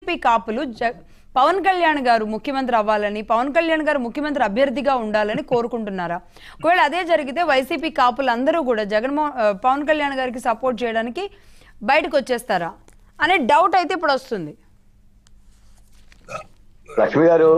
YCP కాపులు జ పవన్ కళ్యాణ్ గారు ముఖ్యమంత్రి అవ్వాలని పవన్ కళ్యాణ్ గారు ముఖ్యమంత్రి అభ్యర్థిగా ఉండాలని కోరుకుంటున్నారా ఒకవేళ అదే జరిగితే వైసీపీ కాపులు అందరూ కూడా జగన్మోహన్ ఆ, పవన్ కళ్యాణ్ గారికి సపోర్ట్ చేయడానికి బయటకు వచ్చేస్తారా అనే డౌట్ అయితే ఇప్పుడు వస్తుంది లక్ష్మి గారు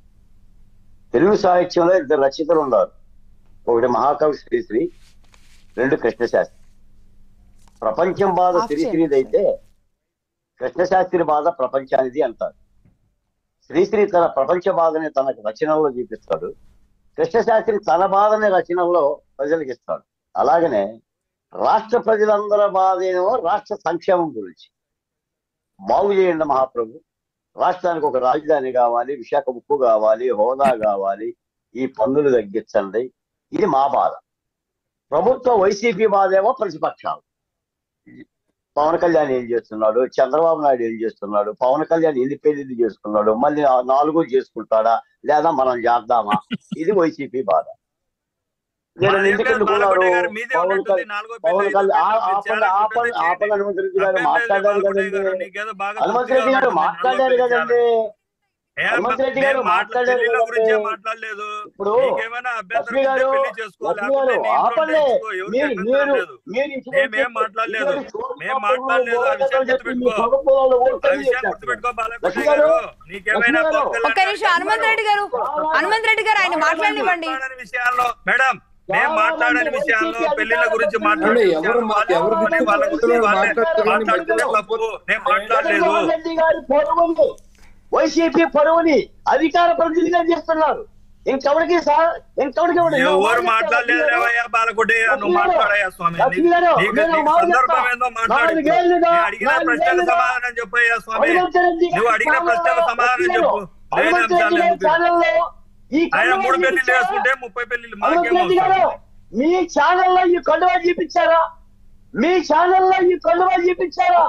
తెలుగు సాహిత్యంలో ఇద్దరు రచయితలు ఉన్నారు ఒకటి మహాకవి శ్రీశ్రీ రెండు కృష్ణశాస్త్రి ప్రపంచం బాధ ఆఫ్ శ్రీశ్రీది అయితే కృష్ణశాస్త్రి బాధ ప్రపంచానిది అంటారు శ్రీశ్రీ తన ప్రపంచ బాధని తన రచనల్లో చూపిస్తాడు కృష్ణశాస్త్రి తన బాధని రచనల్లో ప్రజలకు ఇస్తాడు అలాగనే రాష్ట్ర ప్రజలందరి బాధ ఏమో రాష్ట్ర సంక్షేమం గురించి బాగు చేయండి మహాప్రభు రాష్ట్రానికి ఒక రాజధాని కావాలి విశాఖ ఉప్పు కావాలి హోదా కావాలి ఈ పన్నులు తగ్గించండి ఇది మా బాధ ప్రభుత్వ వైసీపీ బాధ ఏమో ప్రతిపక్షాలు పవన్ కళ్యాణ్ ఏం చేస్తున్నాడు చంద్రబాబు నాయుడు ఏం చేస్తున్నాడు పవన్ కళ్యాణ్ ఎన్ని పెళ్లిళ్ళు చేసుకున్నాడు మళ్ళీ ఆ నాలుగు చేసుకుంటాడా లేదా మనం చేద్దామా ఇది వైసీపీ బాధ నేను మాదేం ఎందుకు లేదు, ఎందుకున్నాడు? బాలకోటి గారు, మీదే పవన్ ఉన్నట్టుంది, కళ్యాణ్ నాలుగో పవన్ పెళ్లి, కళ్యాణ్ ఐదో ఆ- పెళ్లి, ఆపండి చాలా ఆపండి పెద్దది ఆపండి చేయండి. హనుమంత్ రెడ్డి గారు తప్పేం లేదు, మాట్లాడారు బాలకోటి కదండి గారు, నీకేదో బాగా హనుమంత్ తృప్తిగా రెడ్డి గారు ఉంటుంది, మాట్లాడారు నాలుగో పెళ్లి కదండి ఏ హనుమంత్ అబ్బా, రెడ్డి గారు నేను మాట్లా- మాట్లాడారు పెళ్లిళ్ళ కదండి. గురించే మాట్లాడలేదు ఇప్పుడు నీకేమైనా అభ్యంతరం లక్ష్మి గారు ఉంటే పెళ్లి చేసుకో లక్ష్మి లేకపోతే గారు నీ ఇంట్లో ఆపండి చేసుకో, ఎవరికి మీరు అభ్యంతరం మీరు లేదు మీరు ఇటువంటి- మేమేం మాట్లాడలేదు. ఇటువంటి చోటు మేం పాపంలో మాట్లాడలేదు. ఆ విషయం గోడలు చెప్పి మీ గుర్తుపెట్టుకో. ప్రభుత్వంలో ఓట్లు ఆ విషయం చేస్తారు. గుర్తుపెట్టుకో బాలకోటి లక్ష్మి గారు గారు, నీకేమైనా లక్ష్మి గారు, పవన్ కళ్యాణ్ ఒక్క నిమిషం హనుమంత్ రెడ్డి గారు హనుమంత్ రెడ్డి గారు ఆయన మాట్లాడనివ్వండి మాట్లాడని విషయాల్లో మేడం మేము చాలా మాట్లాడని మంది విషయాల్లో వైసీపీ పెళ్లిళ్ళ గురించి అధికారులు మాట్లాడే ఎవరు విషయాలు మా- వాళ్ళే ఎవరు అనుకుని వాళ్ళ గురించి వాళ్ళే మాట్లాడతారు కానీ మాట్లాడుతున్న మధ్యలో తప్పు నేను మాట్లాడలేదు జగన్మోహన్ రెడ్డి గారి పరువుని వైసీపీ పరువుని అధికార ప్రతినిధిగా చేస్తున్నారు ఇంకెవరికి సా- ఇంకెవరికి ఎవరు- ఎవరు మాట్లాడలేదు రేవయ్యా బాలకోటి నువ్వు మాట్లాడయ్యా స్వామి లక్ష్మి గారు, నీకు నేను నీకు మాట సందర్భం చెప్తా. ఏందో మాట్లాడు నాలుగేళ్లుగా, నేను అడిగిన ప్రశ్నకు నాలుగేళ్లుగా సమాధానం చెప్పయ్యా స్వామి హనుమంత్ రెడ్డి గారి నువ్వు అడిగిన ప్రశ్నకు ఛానల్లో సమాధానం చెప్పు లేని హనుమంత్ రెడ్డి అంశాలు గారి ఎందుకు ఛానల్లో ఈ ఆయన కండువా మూడు పెళ్లిళ్ళు చూపించారా? వేసుకుంటే ముప్పై పెళ్లిళ్ళు హనుమంత్ మాకేం రెడ్డి గారు అవసరం మీ ఛానల్లో ఈ కండువా చూపించారా మీ ఛానల్లో ఈ కండువా చూపించారా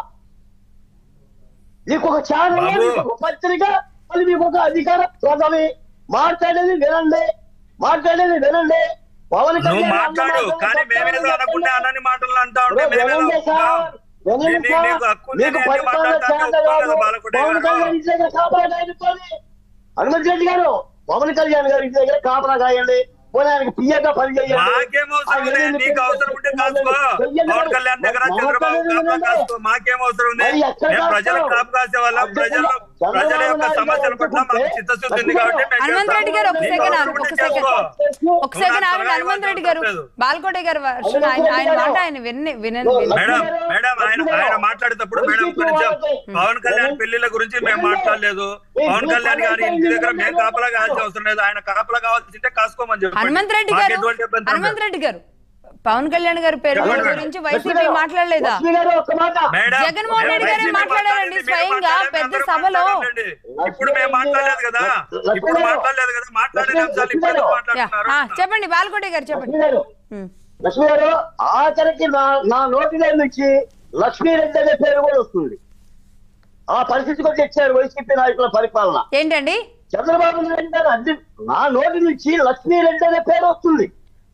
నీకు ఒక ఛానల్ బాబు. నీకు ఒక పత్రిక మళ్ళీ మీకు ఒక అధికార పదవి మాట్లాడేది వినండి మాట్లాడేది వినండి పవన్ నువ్వు కళ్యాణ్ మాట్లాడు అన్న కానీ మాటలు మేమేదో చెప్పండి. అనకుండా అనని మాటలు అంటా ఉంటే ఇప్పుడు మేమేదో వినండి సార్, అనుకుంటాం. వినండి నీ- సార్. నీకు హక్కు ఉంది, మీకు నేను పరిపాలన మాట్లాడతాను, చేత ఒప్పుకోను కాదు. కదా బాలకోటి పవన్ గారు. కళ్యాణ్ ఇంటి దగ్గర కాపలా కాయనుకోండి హనుమంత్ రెడ్డి గారు పవన్ కళ్యాణ్ గారి ఇంటి దగ్గర కాపలా కాయండి పోనీ ఆయనకి పియ్యగా పని చేయండి మాకేం అవసరం ఉంది నీకు అవసరం ఉంటే కాసుకో పవన్ కళ్యాణ్ దగ్గర చంద్రబాబు కాపలా కాసుకో మాకేం అవసరం ఉంది మరి ఎక్కడ మేము ప్రజలకు కాస్తావు? కాపు కాసే వాళ్ళం ప్రజలు చంద్రబాబు ప్రజల యొక్క నాయుడు సమస్యల పట్ల మాకు గారు చిత్తశుద్ధి ఉంది కాబట్టి మేము హనుమంత్ రెడ్డి గారు ఒక చేస్తాం. సెకండ్ నీకు ఆగు, అవసరం ఒక ఉంటే సెకండ్ చేసుకో. ఒక సెకండ్ ఆగండి హనుమంత్ రెడ్డి గారు బాల్కోటే గారు వర్షన్ ఆయన ఆయన మాట ఆయన విన్ని వినండి వినండి. మేడం మేడం ఆయన ఆయన మాట్లాడేటప్పుడు మేడం ఒక్క నిమిషం పవన్ కళ్యాణ్ పెళ్లిళ్ళ గురించి మేము మాట్లాడలేదు పవన్ కళ్యాణ్ గారి ఇంటి దగ్గర మేము కాపలా కావాల్సిన అవసరం లేదు ఆయన కాపలా కావాల్సింటే కాసుకోమని చెప్పండి హనుమంత్ రెడ్డి మాకు గారు ఎటువంటి అభ్యంతరం హనుమంత్ లేదు. రెడ్డి గారు పవన్ కళ్యాణ్ గారు పేరు చెప్పండి మేడం. గురించి వైసీపీ మాట్లాడలేదా లక్ష్మి గారు ఒక్క మాట మేడం, జగన్మోహన్ రెడ్డి గారే వైసీపీ మాట్లాడారండి మాట్లాడింది, స్వయంగా మీరు మాట్లాడారు, పెద్ద అందరూ సభలో. మాట్లాడారండి. ఇప్పుడు మేము మాట్లాడలేదు కదా లక్ష్మి ఇప్పుడు గారు, మాట్లాడలేదు కదా మాట్లాడిన లక్ష్మి అంశాలు ఇప్పుడు ఎందుకు గారు. యా, మాట్లాడుతున్నారు ఆ, చెప్పండి బాల్కోటే గారు చెప్పండి లక్ష్మి గారు ఉమ్. లక్ష్మి గారు ఆఖరికి నా నా నోటిలో నుంచి లక్ష్మీరెడ్డి అనే పేరు కూడా వస్తుంది ఆ పరిస్థితికి వచ్చి తెచ్చారు వైసీపీ నాయకుల పరిపాలన ఏంటండి చంద్రబాబు నాయుడు గారు అద్దె నా నోటి నుంచి లక్ష్మీరెడ్డి అనే పేరు వస్తుంది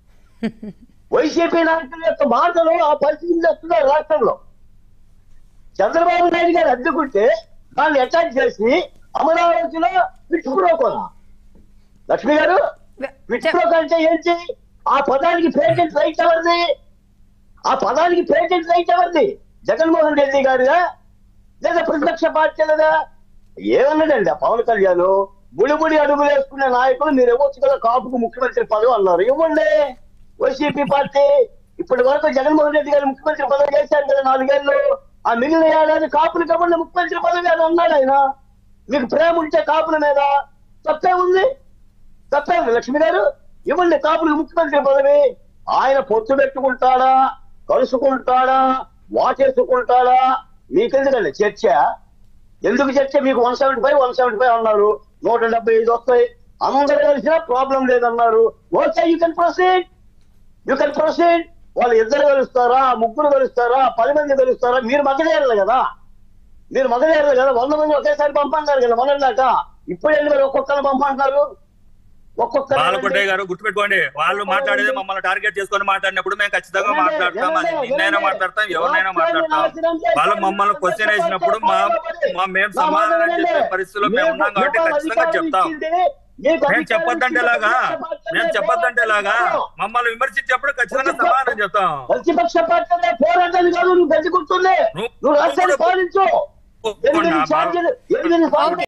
వైసీపీ నాయకుల యొక్క మాటలు ఆ పరిస్థితి వస్తున్నారు రాష్ట్రంలో చంద్రబాబు నాయుడు గారు అడ్డుకుంటే దాన్ని అటాక్ చేసి అమరావతిలో విట్టుకుపోకోనా లక్ష్మి గారు చెప్- విట్టుకోక అంటే ఏంటి ఆ పదానికి పేటెంట్ రైట్ ఎవరిది ఆ పదానికి పేటెంట్ రైట్ ఎవరిది జగన్మోహన్ రెడ్డి గారుగా లేదా ప్రతిపక్ష పార్టీలుగా ఏమన్నాడండి ఆ పవన్ కళ్యాణ్ బుడిబుడి అడుగులు వేసుకునే నాయకులు మీరు ఇవ్వచ్చు కదా కాపుకు ముఖ్యమంత్రి పదవి అన్నారు ఇవ్వండి వైసీపీ పార్టీ ఇప్పటి వరకు జగన్మోహన్ రెడ్డి గారు ముఖ్యమంత్రి పదవి చేశారు కదా నాలుగేళ్ళు ఆ మిగిలిన ఏడాది కాపులు కాబట్టి ముఖ్యమంత్రి పదవి అని అన్నాడు ఆయన మీకు ప్రేమ ఉంటే కాపుల మీద తప్పే ఉంది తప్పే ఉంది లక్ష్మి గారు ఇవ్వండి కాపులకు ముఖ్యమంత్రి పదవి ఆయన పొత్తు పెట్టుకుంటాడా కలుసుకుంటాడా వాటేసుకుంటాడా మీకెందుకండి చర్చ ఎందుకు చర్చ మీకు one seventy five one seventy five అన్నారు నూట డెబ్బై ఐదు వస్తాయి అందరూ కలిసినా ప్రాబ్లం లేదన్నారు okay you can proceed you can proceed వాళ్ళు ఇద్దరు కలుస్తారా ముగ్గురు కలుస్తారా పది మంది కలుస్తారా మీరు మగలేరు కదా మీరు మగలేరు కదా వంద మంది ఒకేసారి పంపన్నారు కదా మొన్న దాకా ఇప్పుడు ఏంటి మరి ఒక్కొక్కరు పంపంటున్నారు బాలకొండయ్య గారు గుర్తుపెట్టుకోండి వాళ్ళు మాట్లాడేది మమ్మల్ని టార్గెట్ చేసుకొని మాట్లాడినప్పుడు మేము ఖచ్చితంగా మాట్లాడతాం అది నిన్నైనా మాట్లాడతాం ఎవరినైనా మాట్లాడతాం వాళ్ళు మమ్మల్ని క్వశ్చన్ వేసినప్పుడు మా మా మేము సమాధానం చెప్పే పరిస్థితిలో మేము ఉన్నాం కాబట్టి ఖచ్చితంగా చెప్తాం మేము చెప్పొద్దంటే లాగా మేము చెప్పొద్దంటే లాగా మమ్మల్ని విమర్శించేప్పుడు ఖచ్చితంగా సమాధానం చెప్తాం ప్రతిపక్ష పార్టీ పోరాటాన్ని కాదు నువ్వు పెంచుకుంటుంది నువ్వు- నువ్వు రాష్ట్రాన్ని పాలించు ఎనిమిది నువ్వు- ఛార్జీలు ఎనిమిది ఓకే